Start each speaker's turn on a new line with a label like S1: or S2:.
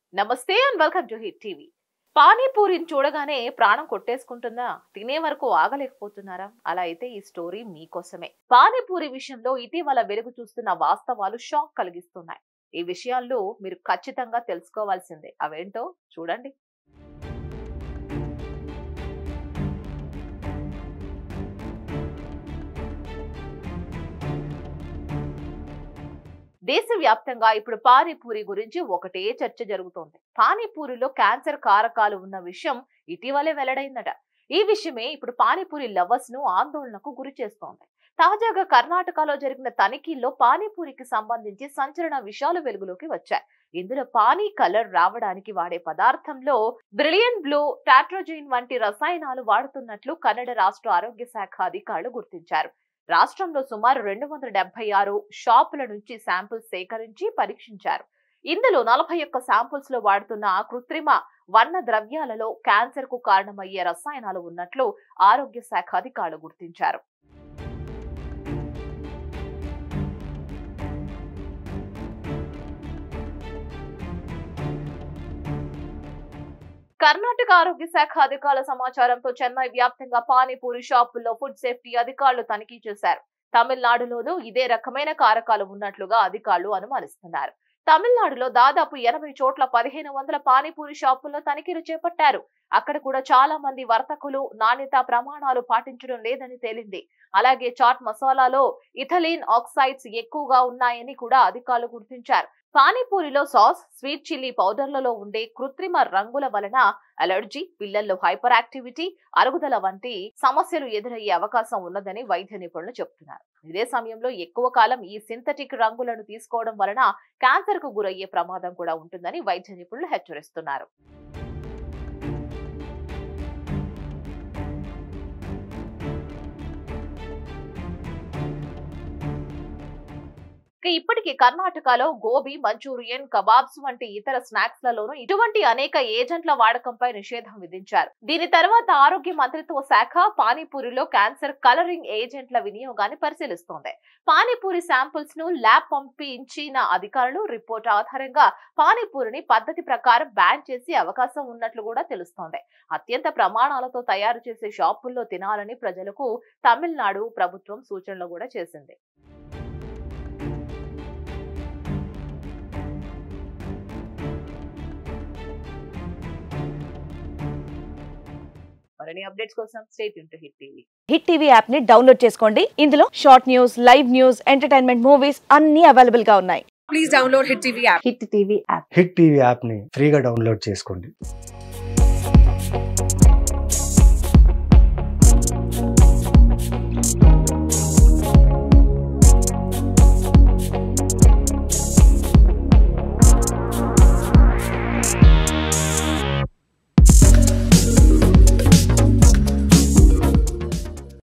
S1: నమస్తే and welcome to Hit TV పానీపూరిని చూడగానే ప్రాణం కొట్టేసుకుంటుందా తినే వరకు ఆగలేకపోతున్నారా అలా అయితే ఈ స్టోరీ మీకోసమే పానీపూరి విషయంలో ఇటీవల వెలుగు చూస్తున్న వాస్తవాలు షాక్ కలిగిస్తున్నాయి ఈ విషయాల్లో మీరు ఖచ్చితంగా తెలుసుకోవాల్సిందే అవేంటో చూడండి దేశవ్యాప్తంగా ఇప్పుడు పానీపూరి గురించి ఒకటే చర్చ జరుగుతోంది పానీపూరిలో క్యాన్సర్ కారకాలు ఉన్న విషయం ఇటీవలే వెల్లడైందట ఈ విషయమే ఇప్పుడు పానీపూరి లవర్స్ ను ఆందోళనకు గురి చేస్తోంది తాజాగా కర్ణాటకలో జరిగిన తనిఖీల్లో పానీపూరికి సంబంధించి సంచలన విషయాలు వెలుగులోకి వచ్చాయి ఇందులో పానీ కలర్ రావడానికి వాడే పదార్థంలో బ్రిలియన్ బ్లూ టాట్రోజిన్ వంటి రసాయనాలు వాడుతున్నట్లు కన్నడ రాష్ట్ర ఆరోగ్య శాఖ అధికారులు గుర్తించారు రాష్ట్రంలో సుమారు రెండు వందల డెబ్బై ఆరు షాపుల నుంచి శాంపిల్స్ సేకరించి పరీక్షించారు ఇందులో నలభై ఒక్క శాంపుల్స్ లో వాడుతున్న కృత్రిమ వర్ణ ద్రవ్యాలలో క్యాన్సర్ కు కారణమయ్యే రసాయనాలు ఉన్నట్లు ఆరోగ్య శాఖ అధికారులు గుర్తించారు కర్ణాటక ఆరోగ్య శాఖ అధికారుల సమాచారంతో చెన్నై వ్యాప్తంగా పానీపూరి షాపుల్లో ఫుడ్ సేఫ్టీ అధికారులు తనిఖీ చేశారు తమిళనాడులోనూ ఇదే రకమైన కారకాలు ఉన్నట్లుగా అధికారులు అనుమానిస్తున్నారు తమిళనాడులో దాదాపు ఎనభై చోట్ల పదిహేను వందల పానీపూరి షాపుల్లో తనిఖీలు చేపట్టారు అక్కడ కూడా చాలా మంది వర్తకులు నాణ్యత ప్రమాణాలు పాటించడం లేదని తేలింది అలాగే చాట్ మసాలాలో ఇథలీన్ ఆక్సైడ్స్ ఎక్కువగా ఉన్నాయని కూడా అధికారులు గుర్తించారు పానీపూరిలో సాస్ స్వీట్ చిల్లీ పౌడర్లలో ఉండే కృత్రిమ రంగుల వలన అలర్జీ పిల్లల్లో హైపర్ యాక్టివిటీ అరుగుదల వంటి సమస్యలు ఎదురయ్యే అవకాశం ఉన్నదని వైద్య నిపుణులు చెబుతున్నారు ఇదే సమయంలో ఎక్కువ కాలం ఈ సింథటిక్ రంగులను తీసుకోవడం వలన క్యాన్సర్ కు గురయ్యే ప్రమాదం కూడా ఉంటుందని వైద్య నిపుణులు హెచ్చరిస్తున్నారు ఇక ఇప్పటికీ కర్ణాటకలో గోబీ మంచూరియన్ కబాబ్స్ వంటి ఇతర స్నాక్స్ లలోనూ ఇటువంటి అనేక ఏజెంట్ల వాడకంపై నిషేధం విధించారు దీని తర్వాత ఆరోగ్య మంత్రిత్వ శాఖ పానీపూరిలో క్యాన్సర్ కలరింగ్ ఏజెంట్ల వినియోగాన్ని పరిశీలిస్తోంది పానీపూరి శాంపుల్స్ ను ల్యాబ్ పంపించిన అధికారులు రిపోర్ట్ ఆధారంగా పానీపూరిని పద్ధతి ప్రకారం బ్యాన్ చేసే అవకాశం ఉన్నట్లు కూడా తెలుస్తోంది అత్యంత ప్రమాణాలతో తయారు చేసే షాపుల్లో తినాలని ప్రజలకు తమిళనాడు ప్రభుత్వం సూచనలు కూడా చేసింది మరిన్ని అప్డేట్స్ కోసం state to Hit TV
S2: Hit TV app ని డౌన్లోడ్ చేసుకోండి ఇందులో short news live news entertainment movies అన్ని అవైలబుల్ గా ఉన్నాయి
S3: please download Hit TV app.
S4: Hit TV app
S5: Hit TV యాప్ని ఫ్రీగా డౌన్లోడ్ చేసుకోండి